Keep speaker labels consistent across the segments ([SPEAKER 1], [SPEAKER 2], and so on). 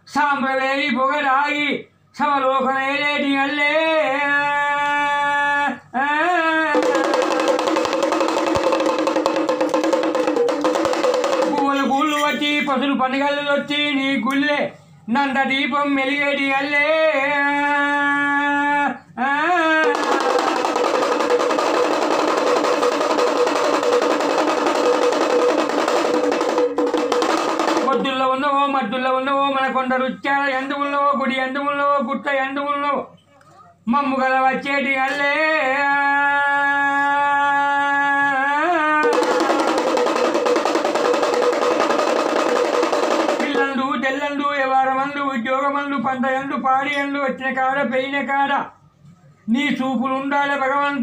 [SPEAKER 1] సాంబ్రవేలి పొగరాగి సమలోకమేలేటి అల్లే పువ్వులు గుళ్ళు వచ్చి పసులు పండుగలు వచ్చి నీ గుళ్ళే నంద దీపం మెలిగేటి అల్లే పొద్దుల్లో ఉన్నవో మద్దుల్లో ఉన్నవో మన కొండ రుచ్చాల ఎందు ఉన్నవో గుడి ఎందు ఉన్నవో గుట్ట ఎందు ఉన్నవో మమ్ము గల వచ్చేటి అల్లే పిల్లండు తెల్లండు వ్యవహారమందు ఉద్యోగమందు పంట ఎందు పాడి ఎందు వచ్చిన కాడ పెయిన కాడ నీ చూపులు ఉండాలి భగవంత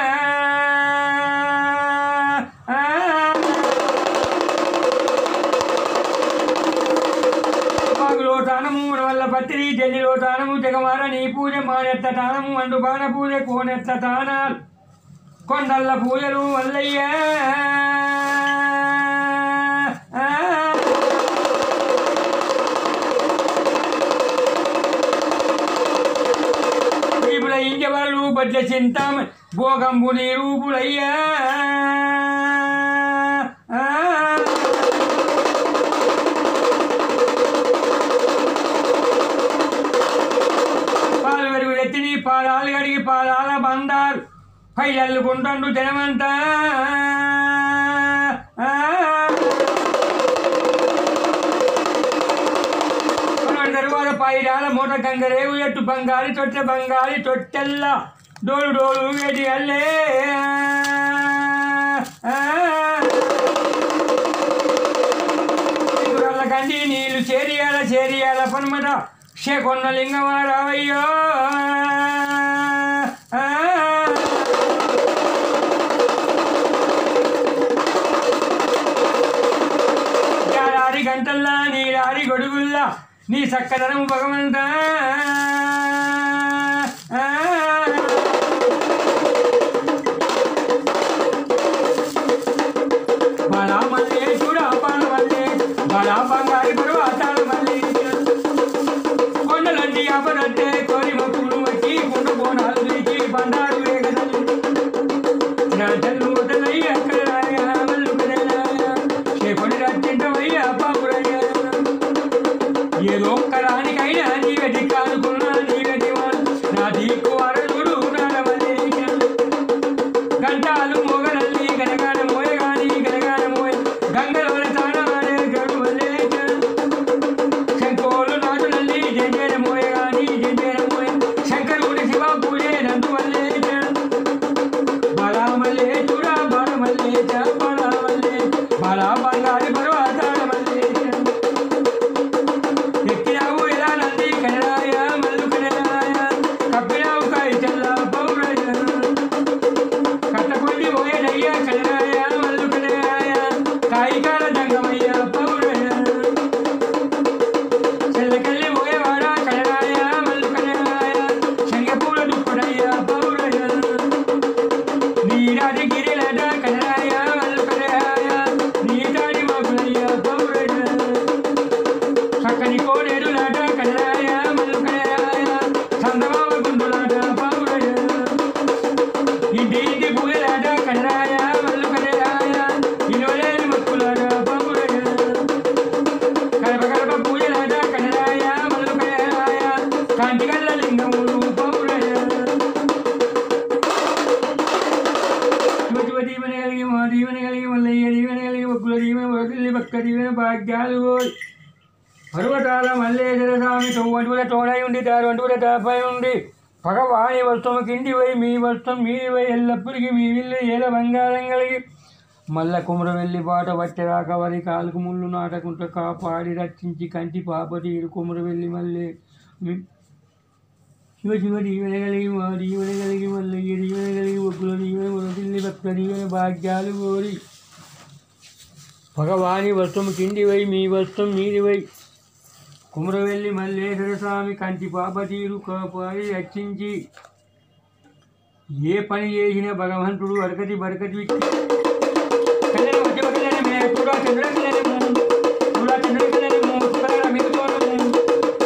[SPEAKER 1] మాగులో తానము వల్ల పత్రి ఢిల్లీలో తానము జగమార నీ పూజ మానెత్త తానము అండు బాణ పూజ కోనెత్త తానాలు కొండల్ల పూజలు వల్లయ్య వీపుల ఇంజవాళ్ళు బడ్ల చింతామ భోగంబు నీ రూపులయ్యా పాలు వెరుగు ఎత్తిని పాలాలు కడిగి పాలాల బందారు పైలల్లుకుంటుండు జనమంతా కొనవడి తరువాత పైరాల మూట గంగరేవు ఎట్టు బంగారి తొట్టె బంగారి తొట్టెల్ల డోలు డోలు వేడి అల్లే కండి నీళ్ళు చేరియాల చేరియాల పనమట శకొన్న లింగమారావయ్యో యాడారి గంటల్లా నీడారి గొడుగుల్లా నీ చక్కదనము భగవంతా బలా మల్లే చూడ పాల మల్లే బలా బంగారి పర్వతాల మల్లే కొండలండి అపరంటే కోరి మొక్కులు వచ్చి కుండ బోనాలు తీసి బండారు వేగదల్లి రాజల్లు వదలయ్య అక్కడరాయ మల్లు పెదరాయ చేపడి రచ్చింటవయ్య పాపురయ్య ఏదో ఒక్కరానికైనా నీవెటి కానుకున్నా నీవెటి వాడు నా దీకు అరదుడు నాడవలే గంటాలు మోగలల్లి గనగాన మోయగాని గనగాన మోయ గంగలోన తానవాడే గడు వల్లే శంకోలు నాటులల్లి జంజేర మోయగాని జంజేర మోయ శంకరుడి శివ పూజే నందు వల్లే బలామల్లే చూడ బాలమల్లే చ బలామల్లే బలా బంగారి పర్వతాల మల్లే ఎక్కినావు ఎలా నంది కనరాయ మల్లు కనరాయ కప్పినావు కాయ చల్ల పౌరయ కట్టకొండి పోయేదయ్య కనరాయ మల్లు కనరాయ కాయికాల జంగమయ్య పౌరయ చెల్లకల్లి పోయేవాడ కనరాయ మల్లు కనరాయ శనగపూల దుప్పడయ్య పౌరయ నీరాది గిరిలట కనరాయ మల్లు కనరాయ నీటాడి మగులయ్య పౌరయ చక్కని కోడేరు లాట కనరాయ మల్లు కనరాయ చందమామ గుండులాట పౌరయ ఇంటి ఇంటి పూజలాట కనరాయ మల్లు కనరాయ ఇనులేని మక్కులాట పౌరయ కడప కడప పూజలాట కనరాయ మల్లు కనరాయ కాంతిగల్ల లింగములు పౌరయ శివ దీవెన కలిగి మా దీవెన కలిగి మల్లయ్య దీవెన కలిగి ఒక్కుల దీవెన వదిలి పక్క దీవెన భాగ్యాలు పోయి పర్వతాల మల్లేశ్వర స్వామి తొమ్మిదిల తోడై ఉండి దారొంటుల తాపై ఉండి పగవాణి వస్తువు కింది పోయి మీ వస్తువు మీది పోయి ఎల్లప్పటికీ మీ విల్లు ఏల బంగారం కలిగి మల్ల కుమర వెళ్ళి బాట వచ్చరాక వరి కాలుకు ముళ్ళు నాటకుంట కాపాడి రక్షించి కంటి పాప తీరు కుమర వెళ్ళి మళ్ళీ మీ- శివ శివ దీవెన కలిగి మా దీవెన కలిగి మల్లయ్య దీవెన కలిగి ఒక్కుల దీవెన వదిలి భక్త దీవెన భాగ్యాలు కోరి భగవాని వస్తువు కింది వై మీ వస్తువు మీది వై కుమరవెల్లి మల్లేశ్వర స్వామి కంటి పాప తీరు కాపాడి రక్షించి ఏ పని చేసిన భగవంతుడు అరకటి బరకటి కళ్యాణం వచ్చే కళ్యాణమే కూడా చంద్ర కళ్యాణము కూడా చంద్ర కళ్యాణము సుఖకర మిగుతోనము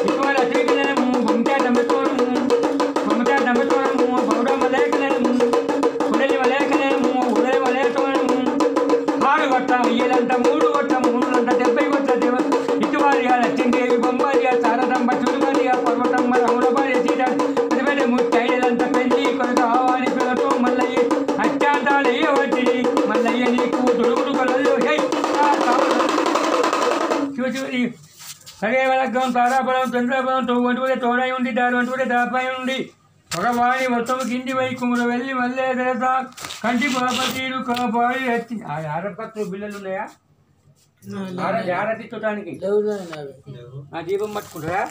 [SPEAKER 1] వంటి హరే వలగ్గం తారాబలం చంద్రబలం తో వంటి కూడా తోడై ఉండి దాని వంటి కూడా దాపై ఉండి భగవాని మొత్తము కింది వై కుముర వెళ్ళి మళ్ళీ ఎదరత కంటి పాపతీరు కాపాడి వచ్చి ఆ ఆడపత్రు బిల్లలు ఉన్నాయా ఆడ- ఆడతి చూడటానికి నా దీపం పట్టుకుంటారా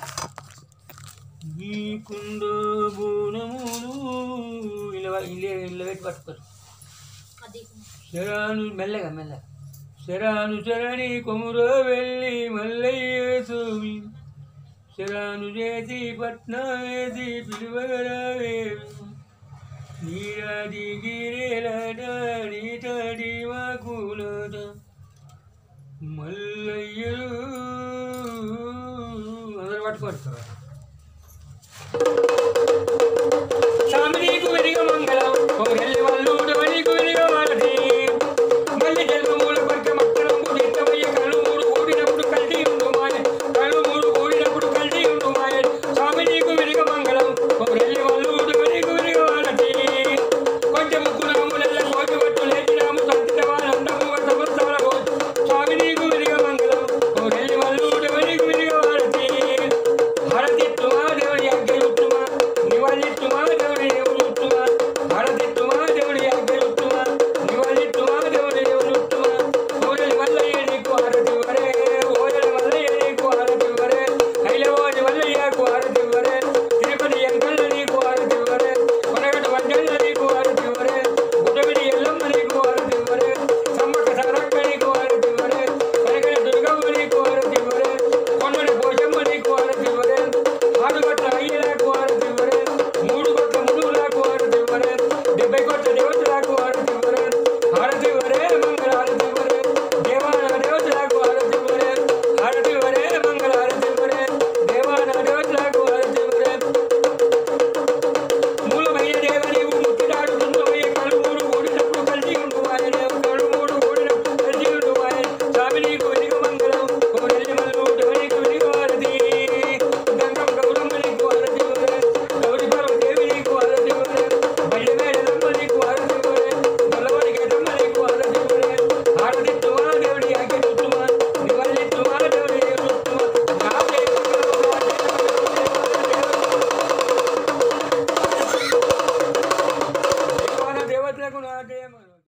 [SPEAKER 1] నీకుందో బోనములు ఇలా ఇల్లు ఇల్లు పెట్టి పట్టుకోరు శరాను మెల్లగా మెల్లగా శరాను శరణి కొమురో వెళ్ళి మల్లయ్య స్వామి శరాను చేసి పట్నం వేసి పిలువగలవే నీరాది గిరేలట నీటడి మాకులట మల్లయ్యలు అందరూ పట్టుకోరు